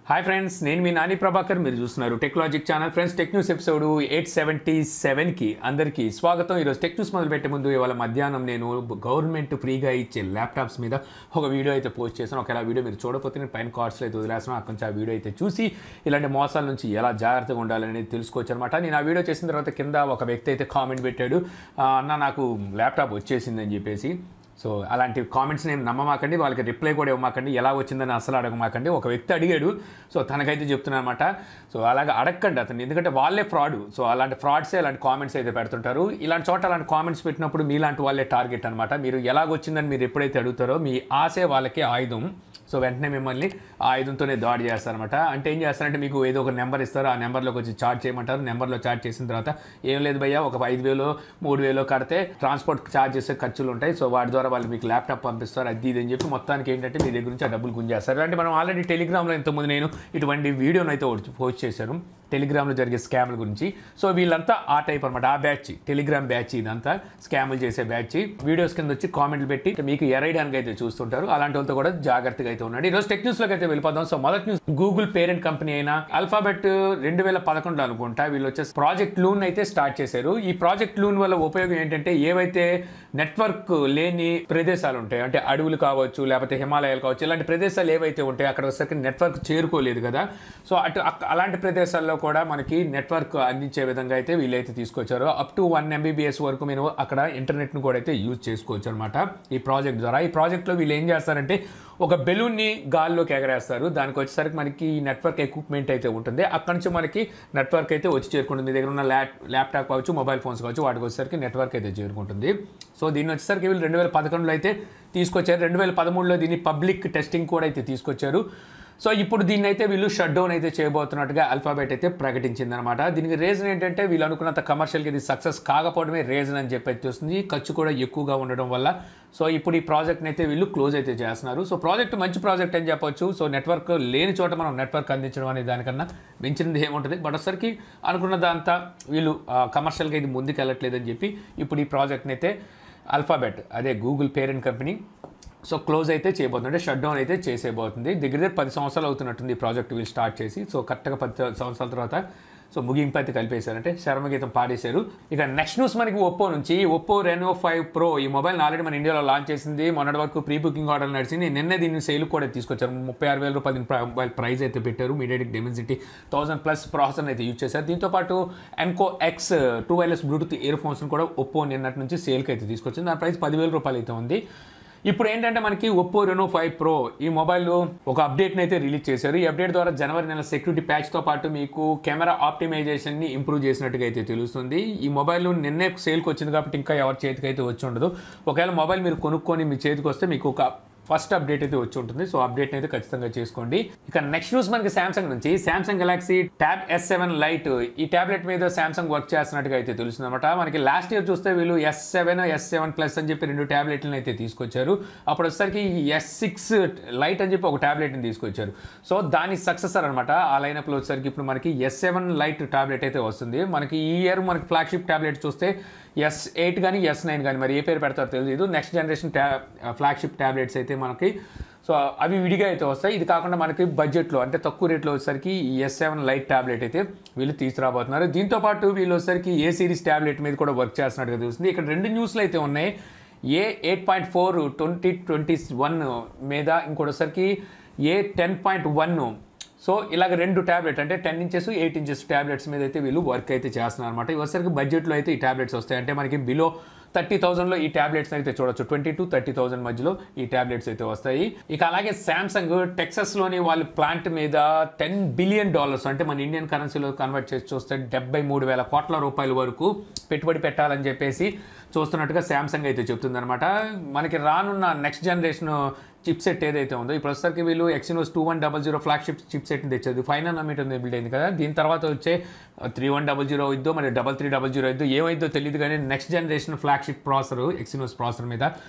hi friends నేను మీ నాని ప్రభాకర్ మీరు చూస్తున్నారు technologic channel friends tech news episode eight seventy సెవెన్కి అందరికీ స్వాగతం ఈరోజు టెక్ న్యూస్ మొదలు పెట్టే ముందు ఇవాళ మధ్యాహ్నం నేను గవర్నమెంట్ ఫ్రీగా ఇచ్చే ల్యాప్టాప్స్ మీద ఒక వీడియో అయితే పోస్ట్ చేశాను ఒకవేళ ఆ వీడియో మీరు చూడకపోతే నేను పైన కార్డ్స్లో అయితే వదిలేస్తాను అక్కడి నుంచి ఆ వీడియో అయితే చూసి ఇలాంటి మోసాల నుంచి ఎలా జాగ్రత్తగా ఉండాలనేది తెలుసుకోవచ్చు అనమాట నేను ఆ వీడియో చేసిన తర్వాత కింద ఒక వ్యక్తి అయితే కామెంట్ పెట్టాడు "ఆ, అన్న నాకు ల్యాప్టాప్ వచ్చేసిందని చెప్పేసి సో అలాంటి కామెంట్స్ నేను నమ్మమాకండి వాళ్ళకి రిప్లై కూడా ఇవ్వమాకండి ఎలా వచ్చిందని అసలు అడగమాకండి ఒక వ్యక్తి అడిగాడు సో తనకైతే చెప్తున్నాను అనమాట సో అలాగే అడగండి అతను ఎందుకంటే వాళ్ళే ఫ్రాడ్ సో అలాంటి ఫ్రాడ్సే అలాంటి కామెంట్స్ అయితే పెడుతుంటారు ఇలాంటి చోట అలాంటి కామెంట్స్ పెట్టినప్పుడు మీలాంటి వాళ్ళే టార్గెట్ అనమాట మీరు ఎలాగొచ్చిందని మీరు ఎప్పుడైతే అడుగుతారో మీ ఆశే వాళ్ళకి ఆయుధం సో వెంటనే మిమ్మల్ని ఆ ఆయుధంతోనే దాడి చేస్తారనమాట అంటే ఏం చేస్తారంటే మీకు ఏదో ఒక నెంబర్ ఇస్తారు ఆ నెంబర్లోకి వచ్చి చార్జ్ చేయమంటారు నెంబర్లో చార్జ్ చేసిన తర్వాత ఏం లేదు భయ్యా ఒక ఐదు వేలు మూడు వేలు కడితే ట్రాన్స్పోర్ట్ ఛార్జ్ చేసే ఖర్చులు ఉంటాయి సో వాటి ద్వారా వాళ్ళు మీకు ల్యాప్టాప్ పంపిస్తారు అది ఇది అని చెప్పి మొత్తానికి ఏంటంటే మీ దగ్గర నుంచి ఆ డబ్బులు గుంజేస్తారు అంటే మనం ఆల్రెడీ టెలిగ్రామ్లో ఇంతకుముందు నేను ఇటువంటి వీడియోని అయితే ఒకటి పోస్ట్ చేశాను టెలిగ్రామ్లో జరిగే స్కామ్ల గురించి సో వీళ్ళంతా ఆ టైప్ అనమాట ఆ బ్యాచ్ టెలిగ్రామ్ బ్యాచ్ ఇదంతా స్కాములు చేసే బ్యాచ్ వీడియోస్ కింద వచ్చి కామెంట్లు పెట్టి మీకు ఎరైడానికి అయితే చూస్తుంటారు అలాంటి వాళ్ళతో కూడా జాగ్రత్తగా అయితే ఉన్నాడు ఈరోజు టెక్ న్యూస్లోకి అయితే వెళ్ళిపోదాం సో మొదటి న్యూస్ గూగుల్ పేరెంట్ కంపెనీ అయిన అల్ఫాబెట్ రెండు వేల పదకొండులో అనుకుంటా వీళ్ళు వచ్చేసి ప్రాజెక్ట్ లూన్ అయితే స్టార్ట్ చేశారు ఈ ప్రాజెక్ట్ లూన్ వల్ల ఉపయోగం ఏంటంటే ఏవైతే నెట్వర్క్ లేని ప్రదేశాలు ఉంటాయి అంటే అడవులు కావచ్చు లేకపోతే హిమాలయాలు కావచ్చు ఇలాంటి ప్రదేశాలు ఏవైతే ఉంటాయో అక్కడ వచ్చేసరికి నెట్వర్క్ చేరుకోలేదు కదా సో అటు అక్- అలాంటి ప్రదేశాల్లో కూడా మనకి నెట్వర్క్ అందించే విధంగా అయితే వీళ్ళైతే తీసుకొచ్చారు అప్ టు వన్ ఎంబీబీఎస్ వరకు మీరు అక్కడ ఇంటర్నెట్ను కూడా అయితే యూజ్ చేసుకోవచ్చు అనమాట ఈ ప్రాజెక్ట్ ద్వారా ఈ ప్రాజెక్ట్లో వీళ్ళు ఏం చేస్తారంటే ఒక బెలూన్ని గాల్లోకి ఎగరేస్తారు దానికి వచ్చేసరికి మనకి నెట్వర్క్ ఎక్విప్మెంట్ అయితే ఉంటుంది అక్కడి నుంచి మనకి నెట్వర్క్ అయితే వచ్చి చేరుకుంటుంది మీ దగ్గర ఉన్న ల్యాప్ ల్యాప్టాప్ కావచ్చు మొబైల్ ఫోన్స్ కావచ్చు వాటికి వచ్చేసరికి నెట్వర్క్ అయితే చేరుకుంటుంది సో దీన్ని వచ్చేసరికి వీళ్ళు రెండు వేల పదకొండులో అయితే తీసుకొచ్చారు రెండు వేల పదమూడులో దీన్ని పబ్లిక్ టెస్టింగ్ కూడా అయితే తీసుకొచ్చారు సో ఇప్పుడు దీన్ని అయితే వీళ్ళు షట్ డౌన్ అయితే చేయబోతున్నట్టుగా అల్ఫాబెట్ అయితే ప్రకటించింది అనమాట దీనికి రీజన్ ఏంటంటే వీళ్ళు అనుకున్నంత కమర్షియల్గా ఇది సక్సెస్ కాకపోవడమే రీజన్ అని చెప్పి అయితే వస్తుంది ఖర్చు కూడా ఎక్కువగా ఉండడం వల్ల సో ఇప్పుడు ఈ ప్రాజెక్ట్ని అయితే వీళ్ళు క్లోజ్ అయితే చేస్తున్నారు సో ప్రాజెక్ట్ మంచి ప్రాజెక్ట్ అని చెప్పొచ్చు సో నెట్వర్క్ లేని చోట మనం నెట్వర్క్ అందించడం అనే దానికన్నా మించినది ఏముంటుంది బట్ ఒకసారికి అనుకున్నదంతా వీళ్ళు కమర్షియల్గా ఇది ముందుకు వెళ్ళట్లేదని చెప్పి ఇప్పుడు ఈ ప్రాజెక్ట్ని అయితే అల్ఫాబెట్ అదే Google parent company so close అయితే చేయబోతుంది అంటే షట్ డౌన్ అయితే చేసేయబోతుంది దగ్గర దగ్గర పది సంవత్సరాలు అవుతున్నట్టుంది ఈ ప్రాజెక్ట్ వీళ్ళు స్టార్ట్ చేసి సో కరెక్ట్గా పది సంవత్సరాల తర్వాత సో ముగింపు అయితే కలిపేశారంటే శర్మగీతం పాడేశారు ఇక నెక్స్ట్ న్యూస్ మనకి ఒప్పో నుంచి ఒప్పో రెనో ఫైవ్ ప్రో ఈ మొబైల్ ఆల్రెడీ మన ఇండియాలో లాంచ్ చేసింది మొన్నటి వరకు ప్రీ బుకింగ్ ఆర్డర్ నడిచింది నిన్నే దీన్ని సేల్ కూడా తీసుకొచ్చారు ముప్పై ఆరు వేల రూపాయలు దీని మొబైల్ ప్రైస్ అయితే పెట్టారు MediaTek Dimensity thousand plus processor అయితే యూజ్ చేశారు దీంతో పాటు Enco X two wireless Bluetooth ear ఫోన్స్ని కూడా ఒప్పో నిన్నటి నుంచి సేల్కి అయితే తీసుకొచ్చింది దాని ప్రైస్ పదివేల రూపాయలు అయితే ఉంది ఇప్పుడు ఏంటంటే మనకి ఒప్పో రెనో ఫైవ్ ప్రో ఈ మొబైల్ ఒక అప్డేట్ని అయితే రిలీజ్ చేశారు ఈ అప్డేట్ ద్వారా జనవరి నెల సెక్యూరిటీ ప్యాచ్తో పాటు మీకు కెమెరా ఆప్టిమైజేషన్ని ఇంప్రూవ్ చేసినట్టుగా అయితే తెలుస్తుంది ఈ మొబైల్ నిన్నే సేల్కి వచ్చింది కాబట్టి ఇంకా ఎవరి చేతికి అయితే వచ్చి ఉండదు ఒకవేళ మొబైల్ మీరు కొనుక్కొని మీ చేతికి వస్తే మీకు ఒక ఫస్ట్ అప్డేట్ అయితే వచ్చి ఉంటుంది సో అప్డేట్ అయితే ఖచ్చితంగా చేసుకోండి ఇక నెక్స్ట్ న్యూస్ మనకి సామ్సంగ్ నుంచి Samsung Galaxy tab S seven lite ఈ టాబ్లెట్ మీద సామ్సంగ్ వర్క్ చేస్తున్నట్టుగా అయితే తెలుస్తుంది అనమాట మనకి లాస్ట్ ఇయర్ చూస్తే వీళ్ళు S seven S seven plus అని చెప్పి రెండు ట్యాబ్లెట్లను అయితే తీసుకొచ్చారు అప్పుడు వచ్చేసరికి ఎస్ సిక్స్ లైట్ అని చెప్పి ఒక ట్యాబ్లెట్ని తీసుకొచ్చారు సో దాని సక్సెసర్ అనమాట ఆ లైనప్లో వచ్చేసరికి ఇప్పుడు మనకి ఎస్ సెవెన్ లైట్ టాబ్లెట్ అయితే వస్తుంది మనకి ఈ ఇయర్ మనకి ఫ్లాగ్షిప్ టాబ్లెట్ చూస్తే ఎస్ ఎయిట్ కానీ ఎస్ నైన్ కానీ మరి ఏ పేరు పెడతారో తెలియదు నెక్స్ట్ జనరేషన్ ట్యా ఫ్లాగ్షిప్ ట్యాబ్లెట్స్ అయితే మనకి సో అవి విడిగా అయితే వస్తాయి ఇది కాకుండా మనకి బడ్జెట్లో అంటే తక్కువ రేట్లో వచ్చేసరికి ఈ ఎస్ సెవెన్ లైట్ ట్యాబ్లెట్ అయితే వీళ్ళు తీసుకురాబోతున్నారు దీంతో పాటు వీళ్ళు వచ్చేసరికి ఏ సిరీస్ ట్యాబ్లెట్ మీద కూడా వర్క్ చేస్తున్నట్టుగా తెలుస్తుంది ఇక్కడ రెండు న్యూస్లు అయితే ఉన్నాయి A eight point four twenty twenty one మీద ఇంకోటిసరికి A ten point one so ఇలాగ రెండు ట్యాబ్లెట్ అంటే ten inches eight inches tablets మీద అయితే వీళ్ళు వర్క్ అయితే చేస్తున్నారు అనమాట వచ్చేసరికి బడ్జెట్లో అయితే ఈ ట్యాబ్లెట్స్ వస్తాయి అంటే మనకి బిలో థర్టీ థౌసండ్లో ఈ ట్యాబ్లెట్స్ అయితే చూడొచ్చు ట్వంటీ టు థర్టీ థౌసండ్ మధ్యలో ఈ ట్యాబ్లెట్స్ అయితే వస్తాయి ఇక అలాగే శాంసంగ్ టెక్సస్లోని వాళ్ళ ప్లాంట్ మీద టెన్ బిలియన్ డాలర్స్ అంటే మన ఇండియన్ కరెన్సీలో కన్వర్ట్ చేసి చూస్తే డెబ్బై మూడు వేల కోట్ల రూపాయల వరకు పెట్టుబడి పెట్టాలని చెప్పేసి చూస్తున్నట్టుగా శాంసంగ్ అయితే చెప్తుందనమాట మనకి రానున్న నెక్స్ట్ జనరేషన్ చిప్ సెట్ ఏదైతే ఉందో ఇప్పుడు వచ్చేసరికి వీళ్ళు Exynos two one double zero flagship chip సెట్ని తెచ్చేది ఫైవ్ నానోమీటర్ బిల్డ్ అయింది కదా దీని తర్వాత వచ్చే త్రీ వన్ డబల్ జీరో ఇద్దో మరి డబల్ త్రీ డబల్ జీరో ఇద్దో ఏమైద్దో తెలియదు కానీ next generation flagship processor Exynos processor మీద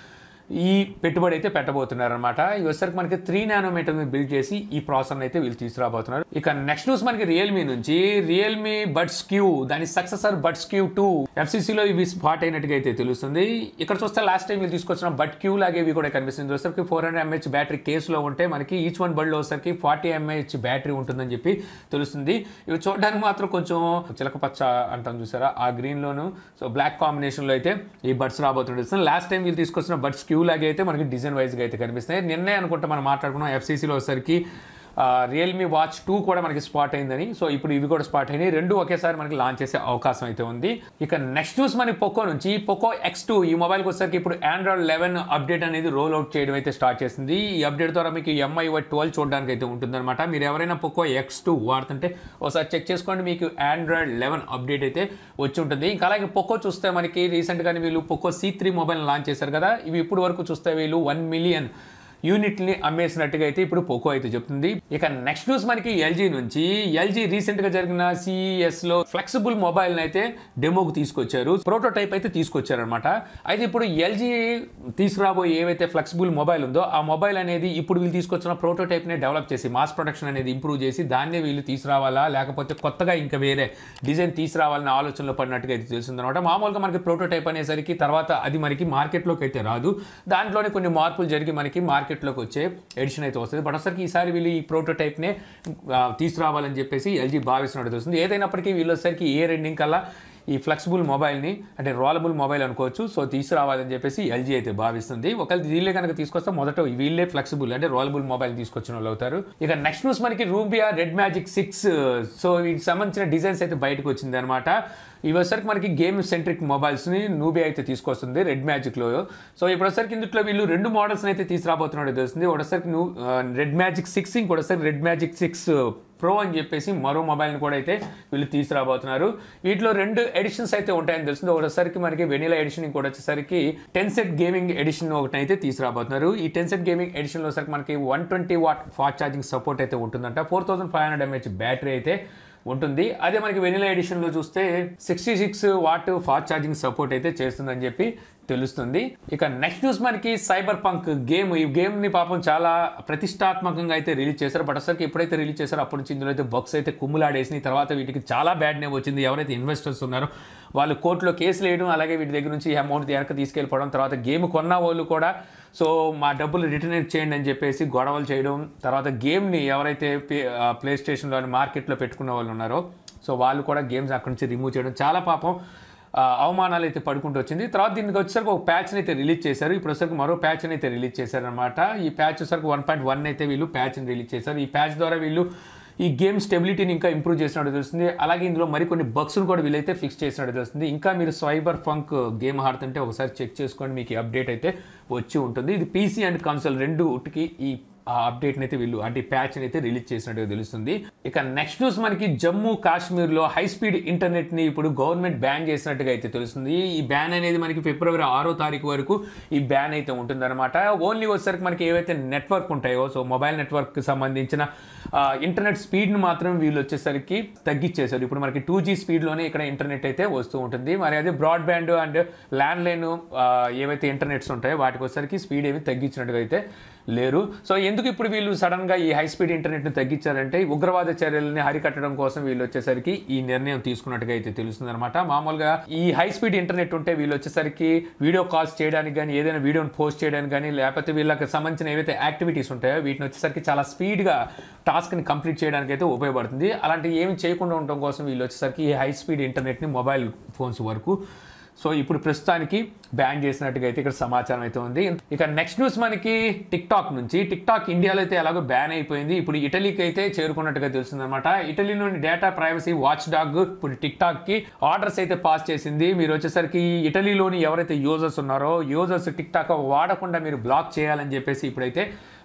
ఈ పెట్టుబడి అయితే పెట్టబోతున్నారు అనమాట ఇవి వచ్చేసరికి మనకి త్రీ నానోమీటర్ మీద బిల్డ్ చేసి ఈ ప్రాసెసర్ అయితే వీళ్ళు తీసుకురాబోతున్నారు ఇక నెక్స్ట్ న్యూస్ మనకి రియల్మీ నుంచి రియల్మీ బడ్స్ క్యూ దాని సక్సెసర్ బడ్స్ క్యూ టూ ఎఫ్సీసీలో ఇవి స్పాట్ అయినట్టుగా అయితే తెలుస్తుంది ఇక్కడ చూస్తే లాస్ట్ టైం వీళ్ళు తీసుకొచ్చిన బట్ క్యూ లాగే ఇవి కూడా కనిపిస్తుంది వచ్చేసరికి ఫోర్ హండ్రెడ్ ఎంహెచ్ బ్యాటరీ కేసులో ఉంటే మనకి ఈచ్ వన్ బడ్లో వచ్చేసరికి ఫార్టీ ఎంహెచ్ బ్యాటరీ ఉంటుందని చెప్పి తెలుస్తుంది ఇవి చూడడానికి మాత్రం కొంచెం చిలకపచ్చ అంటాం చూసారా ఆ గ్రీన్ లోను సో బ్లాక్ కాంబినేషన్ లో అయితే ఈ బడ్స్ రాబోతుంటుంది లాస్ట్ టైం వీళ్ళు తీసుకొచ్చిన బడ్స్ క్యూ లాగే అయితే మనకి డిజైన్ వైజ్ గా అయితే కనిపిస్తాయి నిన్నే అనుకుంటే మనం మాట్లాడుకున్నాం ఎఫ్సీసీలో వచ్చేసరికి రియల్మీ వాచ్ టూ కూడా మనకి స్పాట్ అయిందని సో ఇప్పుడు ఇవి కూడా స్పాట్ అయినాయి రెండు ఒకేసారి మనకి లాంచ్ చేసే అవకాశం అయితే ఉంది ఇక నెక్స్ట్ న్యూస్ మనకి పొకో నుంచి పొకో ఎక్స్ టూ ఈ మొబైల్కి వచ్చేసరికి ఇప్పుడు ఆండ్రాయిడ్ లెవెన్ అప్డేట్ అనేది రోల్ అవుట్ చేయడం అయితే స్టార్ట్ చేసింది ఈ అప్డేట్ ద్వారా మీకు ఎంఐ ట్వెల్వ్ చూడడానికి అయితే ఉంటుందన్నమాట మీరు ఎవరైనా పొకో ఎక్స్ టూ వాడుతుంటే ఒకసారి చెక్ చేసుకోండి మీకు ఆండ్రాయిడ్ లెవెన్ అప్డేట్ అయితే వచ్చి ఉంటుంది ఇంకా అలాగే పొకో చూస్తే మనకి రీసెంట్గానే వీళ్ళు Poco C three mobile launch చేశారు కదా ఇవి ఇప్పుడు వరకు చూస్తే వీళ్ళు వన్ మిలియన్ యూనిట్ని అమ్మేసినట్టుగా అయితే ఇప్పుడు పోకో అయితే చెప్తుంది ఇక నెక్స్ట్ న్యూస్ మనకి ఎల్జీ నుంచి ఎల్జీ రీసెంట్ గా జరిగిన సిఈఎస్ లో ఫ్లెక్సిబుల్ మొబైల్ అయితే డెమోకి తీసుకొచ్చారు ప్రోటోటైప్ అయితే తీసుకొచ్చారు అనమాట అయితే ఇప్పుడు ఎల్జీ తీసుకురాబోయే ఏవైతే ఫ్లెక్సిబుల్ మొబైల్ ఉందో ఆ మొబైల్ అనేది ఇప్పుడు వీళ్ళు తీసుకొచ్చిన ప్రోటోటైప్ ని డెవలప్ చేసి మాస్ ప్రొడక్షన్ అనేది ఇంప్రూవ్ చేసి దాన్నే వీళ్ళు తీసుకురావాలా లేకపోతే కొత్తగా ఇంకా వేరే డిజైన్ తీసుకురావాలనే ఆలోచనలో పడినట్టుగా అయితే తెలుస్తుంది అనమాట మామూలుగా మనకి ప్రోటోటైప్ అనేసరికి తర్వాత అది మనకి మార్కెట్లోకి అయితే రాదు దాంట్లోనే కొన్ని మార్పులు జరిగి మనకి మార్కెట్లోకి వచ్చే ఎడిషన్ అయితే వస్తుంది బట్ అసలు ఈసారి వీళ్ళు ఈ ప్రోటోటైప్నే తీసుకురావాలని చెప్పేసి ఎల్జీ భావిస్తున్నట్టు తెలుస్తుంది ఏదైనప్పటికీ వీళ్ళు వచ్చేసరికి ఏ రెండింగ్ కల్లా ఈ ఫ్లెక్సిబుల్ మొబైల్ని అంటే రోలబుల్ మొబైల్ అనుకోవచ్చు సో తీసుకురావాలని చెప్పేసి ఎల్జీ అయితే భావిస్తుంది ఒకవేళ వీళ్ళే కనుక తీసుకొస్తే మొదట వీళ్ళే ఫ్లెక్సిబుల్ అంటే రోలబుల్ మొబైల్ తీసుకొచ్చిన వాళ్ళు అవుతారు ఇక నెక్స్ట్ న్యూస్ మనకి Nubia red magic six so వీటికి సంబంధించిన డిజైన్స్ అయితే బయటకు వచ్చింది అనమాట ఇవి వచ్చరికి మనకి గేమ్ సెంట్రిక్ మొబైల్స్ని నూబీ అయితే తీసుకొస్తుంది రెడ్ మ్యాజిక్లో సో ఇప్పుడు వచ్చరికి ఇందులో వీళ్ళు రెండు మోడల్స్ అయితే తీసుకురాబోతున్నట్టు తెలుస్తుంది ఒకసారికి నువ్వు రెడ్ మ్యాజిక్ సిక్స్ ఇంకోటిసరికి రెడ్ మ్యాజిక్ సిక్స్ ప్రో అని చెప్పేసి మరో మొబైల్ని కూడా అయితే వీళ్ళు తీసుకురాబోతున్నారు వీటిలో రెండు ఎడిషన్స్ అయితే ఉంటాయని తెలుస్తుంది ఒకటేసరికి మనకి వెనిలా ఎడిషన్ ఇంకోటి వచ్చేసరికి టెన్ సెట్ గేమింగ్ ఎడిషన్ ఒకటి అయితే తీసుకురాబోతున్నారు ఈ టెన్ సెట్ గేమింగ్ ఎడిషన్లో వచ్చరికి మనకి one twenty watt fast charging support అయితే ఉంటుందంట four thousand five hundred mAh battery అయితే ఉంటుంది అదే మనకి వెనిలా ఎడిషన్లో చూస్తే sixty six watt fast charging support అయితే చేస్తుందని చెప్పి తెలుస్తుంది ఇక నెక్స్ట్ న్యూస్ మనకి సైబర్ పంక్ గేమ్ ఈ గేమ్ ని పాపం చాలా ప్రతిష్టాత్మకంగా అయితే రిలీజ్ చేశారు బట్ అసలు ఎప్పుడైతే రిలీజ్ చేశారో అప్పటి నుంచి ఇందులో అయితే బగ్స్ అయితే కుమ్ములాడేసి తర్వాత వీటికి చాలా బ్యాడ్ నేమ్ వచ్చింది ఎవరైతే ఇన్వెస్టర్స్ ఉన్నారో వాళ్ళు కోర్టులో కేసులు వేయడం అలాగే వీటి దగ్గర నుంచి అమౌంట్ వెనక తీసుకెళ్ళిపోవడం తర్వాత గేమ్ కొన్న వాళ్ళు కూడా సో మా డబ్బులు రిటర్న్ చేయండి అని చెప్పేసి గొడవలు చేయడం తర్వాత గేమ్ని ఎవరైతే ప్లే స్టేషన్లో మార్కెట్లో పెట్టుకున్న వాళ్ళు ఉన్నారో సో వాళ్ళు కూడా గేమ్స్ అక్కడి నుంచి రిమూవ్ చేయడం చాలా పాపం ఆ, అవమానాలు అయితే పడుకుంటూ వచ్చింది తర్వాత దీనికి వచ్చేసరికి ఒక ప్యాచ్ని అయితే రిలీజ్ చేశారు ఇప్పుడు వచ్చేసరికి మరో ప్యాచ్ని అయితే రిలీజ్ చేశారనమాట ఈ ప్యాచ్ వచ్చేసరికి వన్ పాయింట్ వన్ అయితే వీళ్ళు ప్యాచ్ని రిలీజ్ చేశారు ఈ ప్యాచ్ ద్వారా వీళ్ళు ఈ గేమ్ స్టెబిలిటీని ఇంకా ఇంప్రూవ్ చేసినట్టు తెలుస్తుంది అలాగే ఇందులో మరికొన్ని బగ్స్ను కూడా వీళ్ళైతే ఫిక్స్ చేసినట్టు తెలుస్తుంది ఇంకా మీరు సైబర్ ఫంక్ గేమ్ ఆడుతుంటే ఒకసారి చెక్ చేసుకోండి మీకు ఈ అప్డేట్ అయితే వచ్చి ఉంటుంది ఇది పీసీ అండ్ కన్సోల్ రెండుకి ఈ ఆ అప్డేట్ని అయితే వీళ్ళు అంటే ప్యాచ్ని అయితే రిలీజ్ చేసినట్టుగా తెలుస్తుంది ఇక నెక్స్ట్ న్యూస్ మనకి జమ్మూ కాశ్మీర్లో హై స్పీడ్ ఇంటర్నెట్ని ఇప్పుడు గవర్నమెంట్ బ్యాన్ చేసినట్టుగా అయితే తెలుస్తుంది ఈ బ్యాన్ అనేది మనకి ఫిబ్రవరి ఆరో తారీఖు వరకు ఈ బ్యాన్ అయితే ఉంటుందన్నమాట ఓన్లీ వచ్చేసరికి మనకి ఏవైతే నెట్వర్క్ ఉంటాయో సో మొబైల్ నెట్వర్క్ సంబంధించిన ఆ, ఇంటర్నెట్ స్పీడ్ని మాత్రం వీళ్ళు వచ్చేసరికి తగ్గించేశారు ఇప్పుడు మనకి టూ జీ స్పీడ్లోనే ఇక్కడ ఇంటర్నెట్ అయితే వస్తూ ఉంటుంది మరి అదే బ్రాడ్బ్యాండ్ అండ్ ల్యాండ్ లైన్ ఏవైతే ఇంటర్నెట్స్ ఉంటాయో వాటికి వచ్చేసరికి స్పీడ్ ఏమి తగ్గించినట్టుగా అయితే లేరు సో ఎందుకు ఇప్పుడు వీళ్ళు సడన్ గా ఈ హై స్పీడ్ ఇంటర్నెట్ ని తగ్గించారంటే ఈ ఉగ్రవాద చర్యలని హరికట్టడం కోసం వీళ్ళు వచ్చేసరికి ఈ నిర్ణయం తీసుకున్నట్టుగా అయితే తెలుస్తుంది అనమాట మామూలుగా ఈ హై స్పీడ్ ఇంటర్నెట్ ఉంటే వీళ్ళు వచ్చేసరికి వీడియో కాల్స్ చేయడానికి కానీ ఏదైనా వీడియోని పోస్ట్ చేయడానికి కానీ లేకపోతే వీళ్ళకి సంబంధించిన ఏవైతే యాక్టివిటీస్ ఉంటాయో వీటిని వచ్చేసరికి చాలా స్పీడ్గా టాస్క్ని కంప్లీట్ చేయడానికి అయితే ఉపయోగపడుతుంది అలాంటి ఏమి చేయకుండా ఉండడం కోసం వీళ్ళు వచ్చేసరికి ఈ హై స్పీడ్ ఇంటర్నెట్ని మొబైల్ ఫోన్స్ వరకు సో ఇప్పుడు ప్రస్తుతానికి బ్యాన్ చేసినట్టుగా అయితే ఇక్కడ సమాచారం అయితే ఉంది ఇక నెక్స్ట్ న్యూస్ మనకి టిక్ టాక్ నుంచి టిక్ టాక్ ఇండియాలో అయితే ఎలాగో బ్యాన్ అయిపోయింది ఇప్పుడు ఇటలీకి అయితే చేరుకున్నట్టుగా తెలుస్తుంది అనమాట ఇటలీ నుండి డేటా ప్రైవసీ వాచ్ డాగ్ ఇప్పుడు టిక్ టాక్ కి ఆర్డర్స్ అయితే పాస్ చేసింది మీరు వచ్చేసరికి ఇటలీలోని ఎవరైతే యూజర్స్ ఉన్నారో యూజర్స్ టిక్ టాక్ వాడకుండా మీరు బ్లాక్ చేయాలని చెప్పేసి ఇప్పుడైతే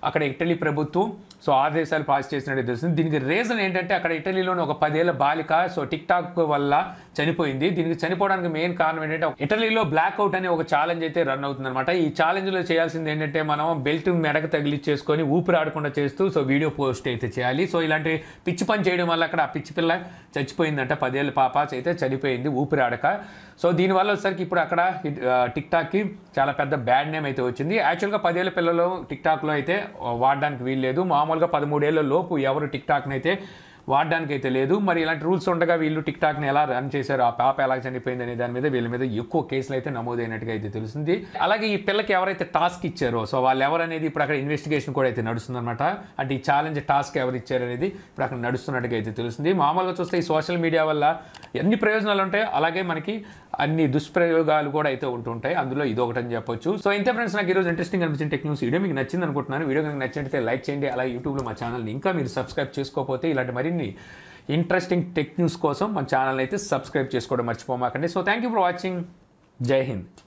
అక్కడ ఇటలీ ప్రభుత్వం సో ఆదేశాలు పాస్ చేసినట్టు తెలుస్తుంది దీనికి రీజన్ ఏంటంటే అక్కడ ఇటలీలోని ఒక పదేళ్ల బాలిక సో టిక్ టాక్ వల్ల చనిపోయింది దీనికి చనిపోవడానికి మెయిన్ కారణం ఏంటంటే ఇటలీలో బ్లాక్ అవుట్ అనే ఒక ఛాలెంజ్ అయితే రన్ అవుతుంది అనమాట ఈ ఛాలెంజ్ లో చేయాల్సింది ఏంటంటే మనం బెల్ట్ మెడకు తగిలిచ్చేసుకొని ఊపిరి ఆడకుండా చేస్తూ సో వీడియో పోస్ట్ అయితే చేయాలి సో ఇలాంటి పిచ్చి పని చేయడం వల్ల అక్కడ ఆ పిచ్చి పిల్ల చచ్చిపోయిందంట పదేళ్ళ పాప అయితే చనిపోయింది ఊపిరి ఆడక సో దీనివల్ల వచ్చేసరికి ఇప్పుడు అక్కడ టిక్ టాక్కి చాలా పెద్ద బ్యాడ్ నేమ్ అయితే వచ్చింది యాక్చువల్గా పదేళ్ళ పిల్లలు టిక్ టాక్లో అయితే వాడడానికి వీల్లేదు మామూలుగా పదమూడేళ్ల లోపు ఎవరు టిక్ టాక్ని అయితే వాడడానికి అయితే లేదు మరి ఇలాంటి రూల్స్ ఉండగా వీళ్ళు టిక్ టాక్ని ఎలా రన్ చేశారు ఆ పాప ఎలా చనిపోయింది అనే దాని మీద వీళ్ళ మీద ఎక్కువ కేసులు అయితే నమోదైనట్టుగా అయితే తెలుస్తుంది అలాగే ఈ పిల్లకి ఎవరైతే టాస్క్ ఇచ్చారో సో వాళ్ళు ఎవరనేది ఇప్పుడు అక్కడ ఇన్వెస్టిగేషన్ కూడా అయితే నడుస్తుంది అనమాట అంటే ఈ ఛాలెంజ్ టాస్క్ ఎవరు ఇచ్చారు అనేది ఇప్పుడు అక్కడ నడుస్తున్నట్టుగా అయితే తెలుస్తుంది మామూలుగా చూస్తే ఈ సోషల్ మీడియా వల్ల ఎన్ని ప్రయోజనాలు ఉంటాయి అలాగే మనకి అన్ని దుష్ప్రయోగాలు కూడా అయితే ఉంటుంటాయి అందులో ఇది ఒకటి అని చెప్పొచ్చు సో ఇంతే ఫ్రెండ్స్ నాకు ఈరోజు ఇంట్రెస్టింగ్ అనిపించిన టెక్ న్యూస్ వీడియో మీకు నచ్చింది అనుకుంటున్నాను వీడియో కనుక నచ్చినట్లయితే లైక్ చేయండి అలాగే యూట్యూబ్లో మా ఛానల్ని ఇంకా మీరు సబ్స్క్రైబ్ చేసుకోకపోతే ఇలాంటి మరిన్ని ఇంట్రెస్టింగ్ టెక్ న్యూస్ కోసం మన ఛానల్ అయితే సబ్స్క్రైబ్ చేసుకోవడం మర్చిపోమాకండి so thank you for watching Jai Hind